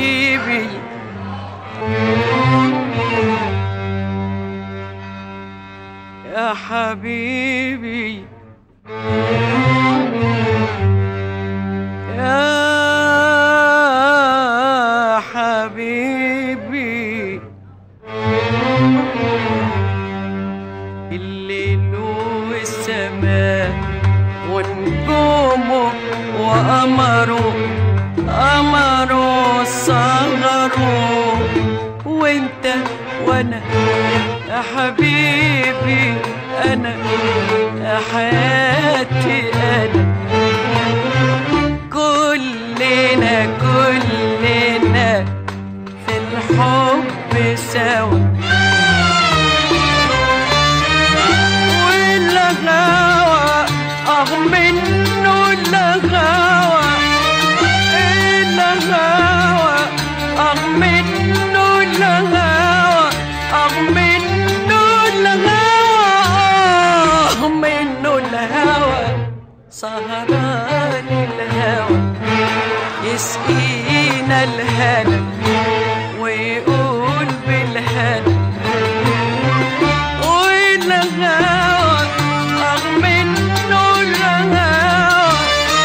حبيبي يا حبيبي يا حبيبي الليل والسماء ونجومه وقمره قمره صغره وانت وانا يا حبيبي انا يا حياتي انا كلنا كلنا في الحب سوا والغاوى اه منه الغاوى الغاوى اه منه الغاوى اه منه الغاوى اه منه الهوى سهران الهوى يسقينا الهنا ويقول بالهنا والهوى اه منه الهوى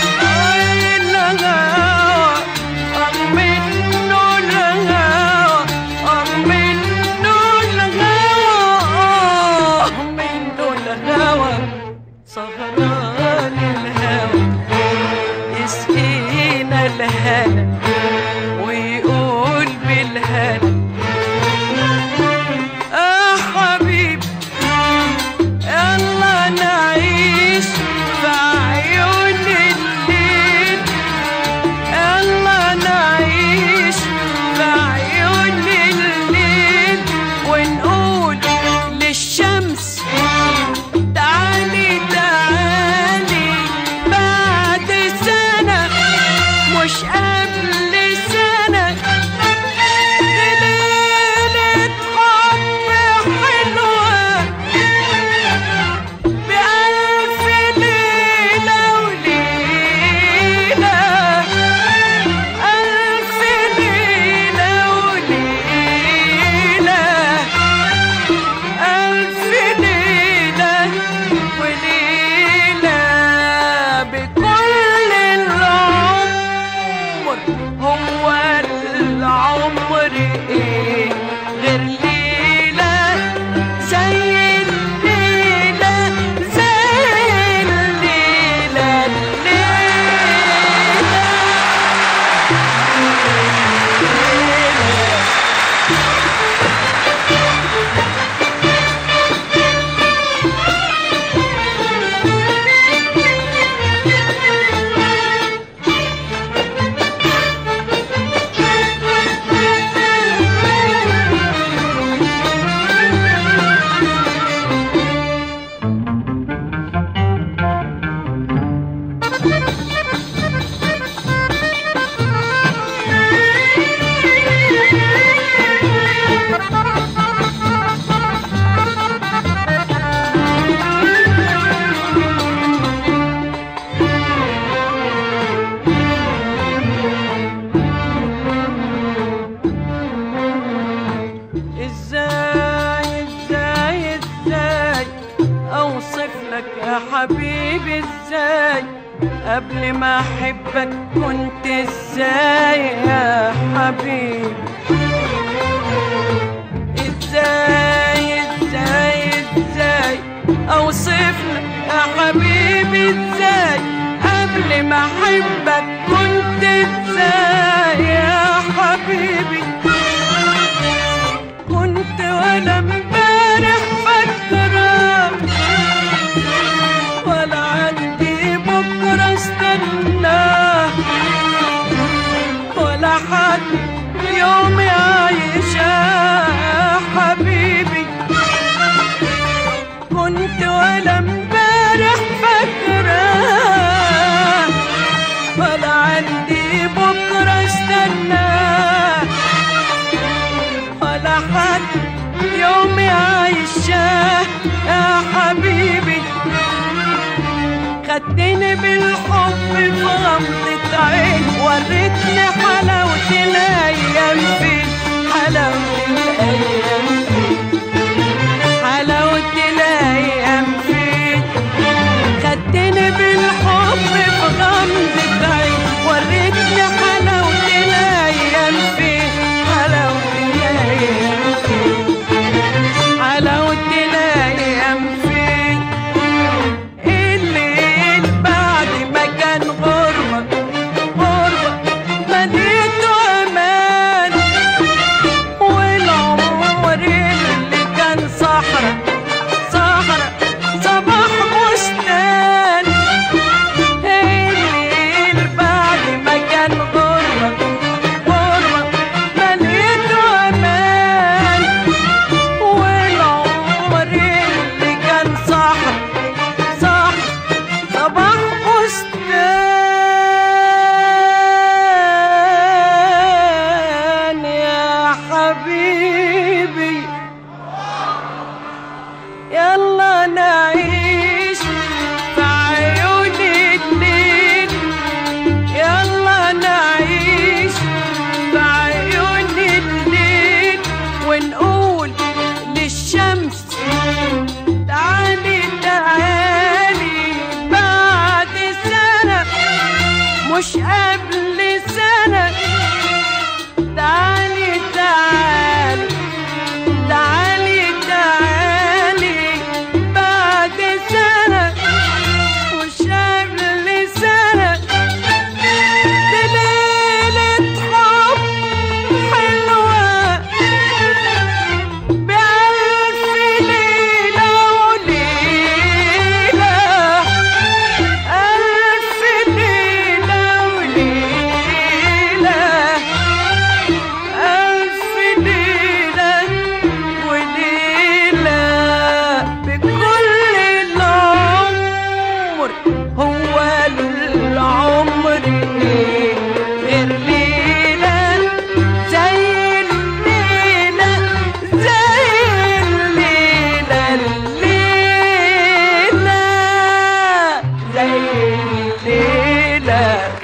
الهوى اه منه الهوى اه منه الهوى اه منه الهوى سهران الهوى يسقينا الهنا ويقول بالهنا آه حبيبي يلا نعيش في عيون الليل يلا نعيش في عيون الليل ونقول للشمس تعالي تعالي بعد سنة مش قبل سنة ليلة حب حلوة بألف ليلة وليلة ألف ليلة وليلة ألف ليلة وليلة بكل العمر هو العمر إيه غير ليلة زي الليلة زي الليلة الليلة ازاي ازاي ازاي اوصف لك يا حبيبي ازاي قبل ما احبك كنت ازاي يا حبيبي ازاي ازاي ازاي اوصف لك يا حبيبي ازاي قبل ما احبك كنت ازاي يا حبيبي كنت وانا امبارح فاكرة ولا عندي بكرة استناه ولا حد يوم يعيشة حبيبي كنت ولا امبارح فاكرة ولا عندي بكرة استناه ولا حد يوم يعيشه يا حبيبي خدتني بالحب في غمضة عين وريتني حلاوة الأيام فين حلاوة الأيام فين حلاوة الأيام فين خدتني بالحب في غمضة عين وريتني حلاوة الأيام فين حلاوة الأيام فين حلاوة الأيام فين الليل بعد ما كان غربة غربة مديته أمان والعمر اللي كان صحرا صحرا صباح بستان الليل بعد ما كان غربة غربة مليته أمان والعمر اللي كان صحرا صح صباح بستان يا حبيبي يلا نعيش في عيون الليل يلا نعيش في عيون الليل ونقول للشمس تعالي تعالي بعد سنة مش قبل سنة تعالي تعالي تعالي تعالي بعد سنة مش قبل سنة دي ليلة حب حلوة بألف ليلة وليلة ألف ليلة وليلة ألف ليلة وليلة بكل العمر هو العمر إيه غير ليلة زي الليلة زي الليلة الليلة زي الليلة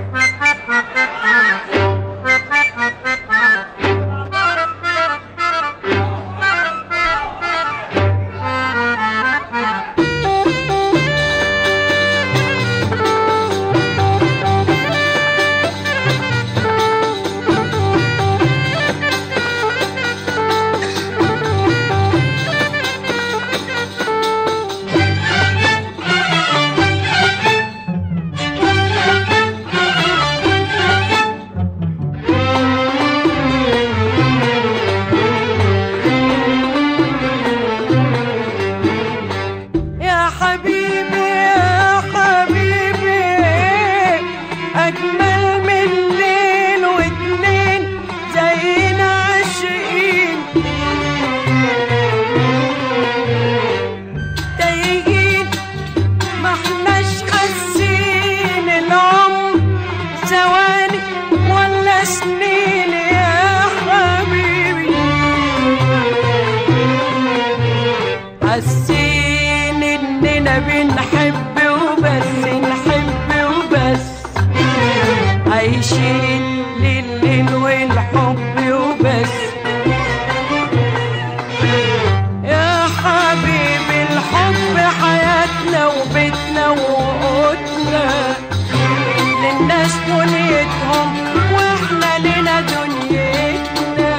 يا حبيبي يا حبيبي أجمل من ليل واتنين زينا عاشقين تايهين ما احناش حاسين العمر ثواني ولا سنين يا حبيبي حاسين اننا بنحب وبس نحب وبس عايشين لليل والحب وبس يا حبيبي الحب حياتنا وبيتنا وقوتنا للناس دنيتهم واحنا لنا دنيتنا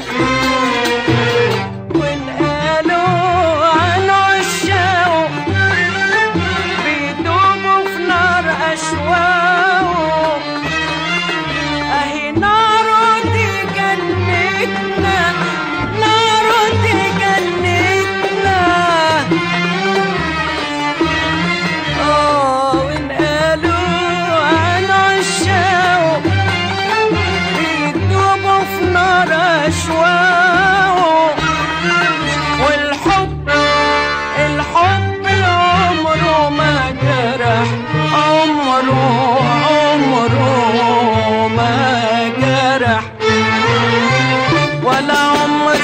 ونقالوا عن عشاق بيدوبوا في نار أشواق أهي نار دي جنتنا نار دي جنتنا آه ونقالوا عن عشاق بيدوبوا في نار أشواق والحب الحب عمره ما جرح عمره عمره ما جرح ولا عمر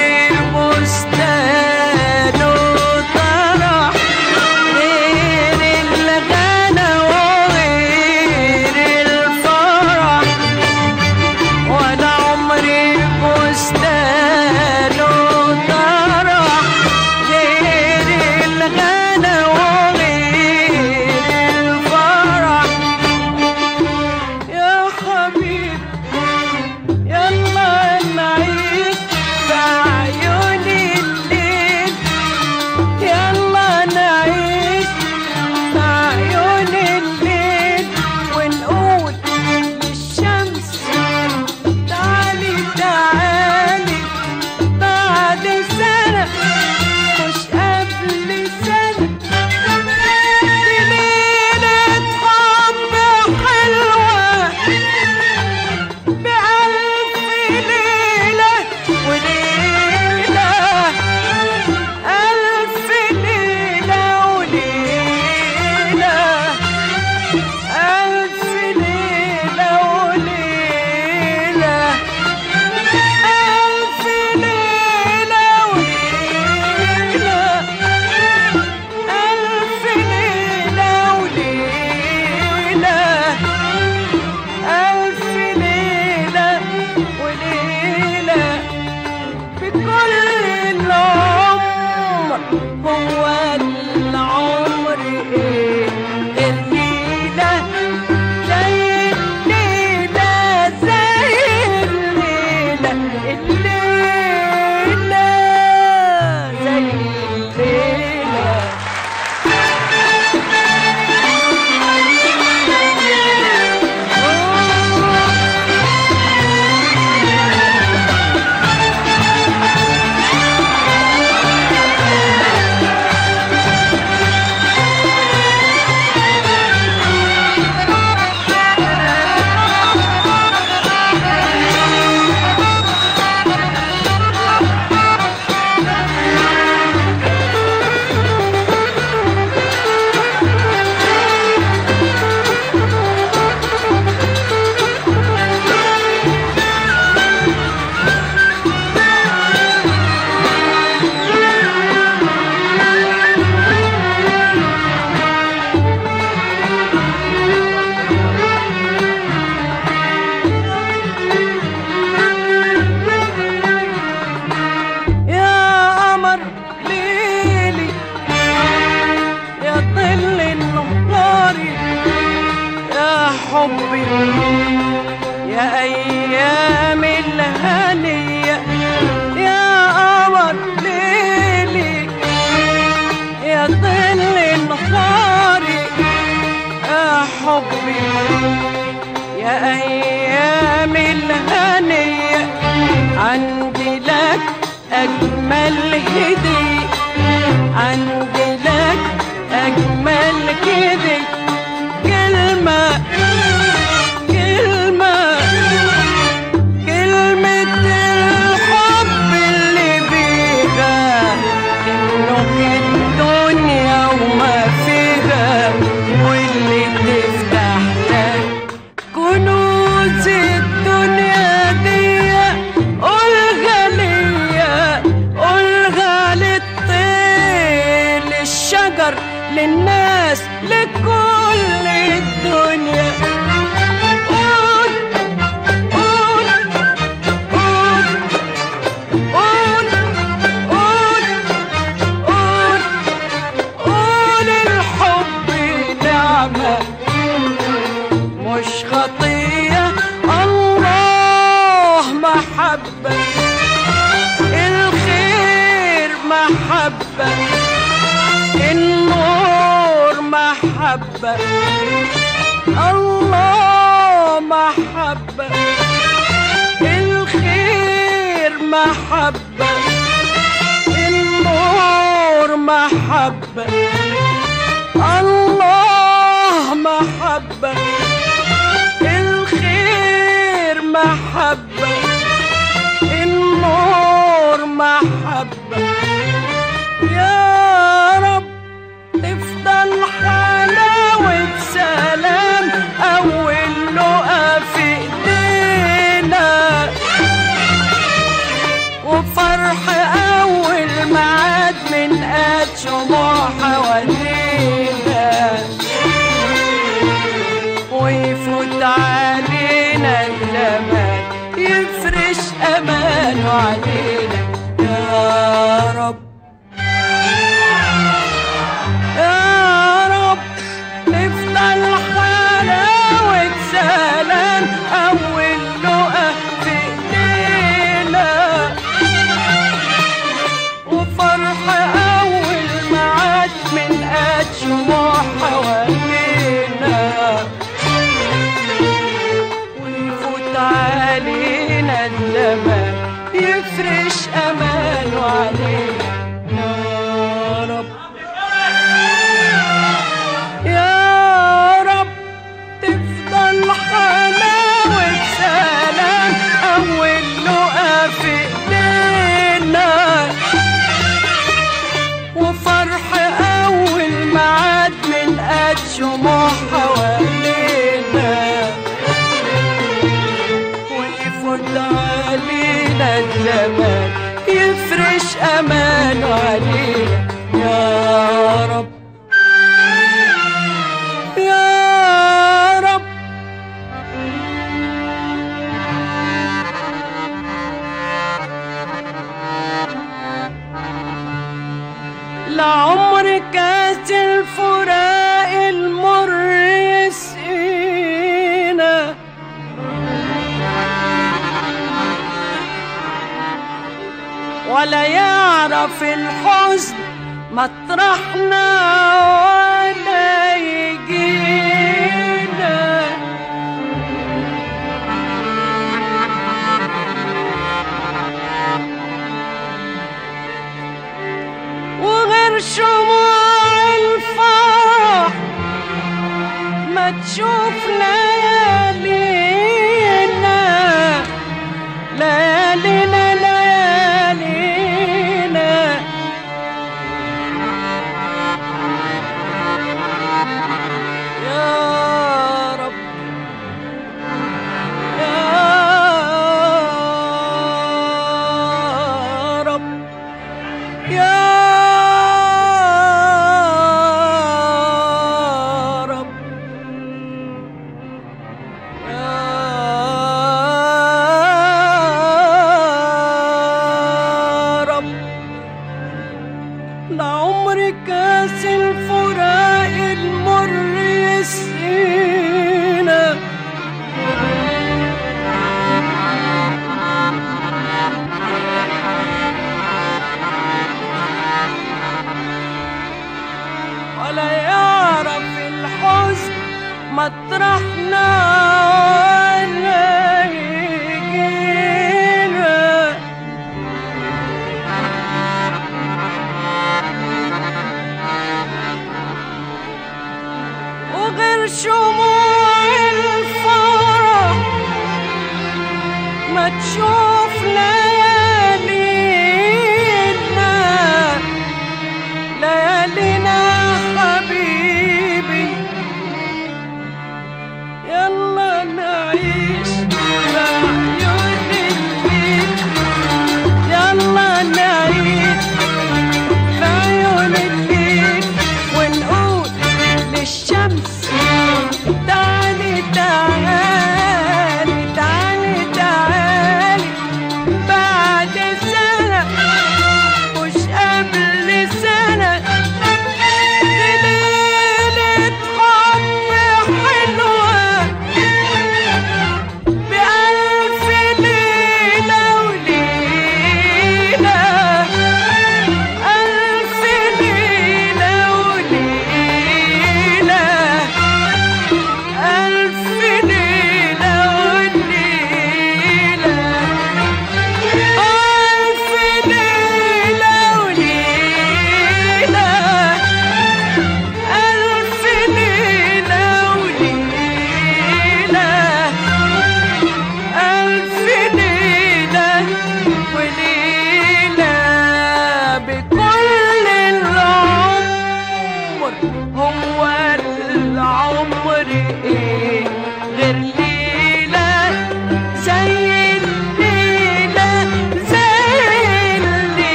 البستان طرح غير الغنى وغير الفرح الليلة زي الليلة يا قمر ليلي يا ظل النهاري يا حبي يا ايام الهنيه يا قمر ليلي يا ظل النهاري يا حبي يا ايام الهنيه عندي لك أجمل هدية عندي لك أجمل كده كلمة كلمة كلمة الحب اللي بيها تملك الدنيا وما فيها واللي تفتح لك كنوز الدنيا دي قولها ليا قولها للطير للشجر للناس لكل الدنيا قول قول قول قول قول قول قول الحب نعمه مش خطية الله محبة الخير محبة النور محبة الله محبة الخير محبة النور محبة الله محبة الخير محبة النور محبة يا رب تفضل حلاوة سلام أول لقا في إيدينا وفرح أول معاد من قد شموع حوالينا ويفوت علينا الزمان يفرش أمانه علينا يا رب يا رب تفضل حلاوة سلام أول لقا في إيدينا وفرح أول معاد من قد شموع حوالينا ويفوت علينا الزمان يفرش أمانه علينا يا رب يا رب تفضل حلاوة سلام أول لقا في إيدينا وفرح أول معاد من قد شموع حوالينا ويفوت علينا الزمان يفرش أمانه علينا يا رب يا رب لعمر كاس الفراق المر يسقينا ولا يعرف الحزن مطرحنا ولا يجينا وغير شموع الفرح ما تشوف لا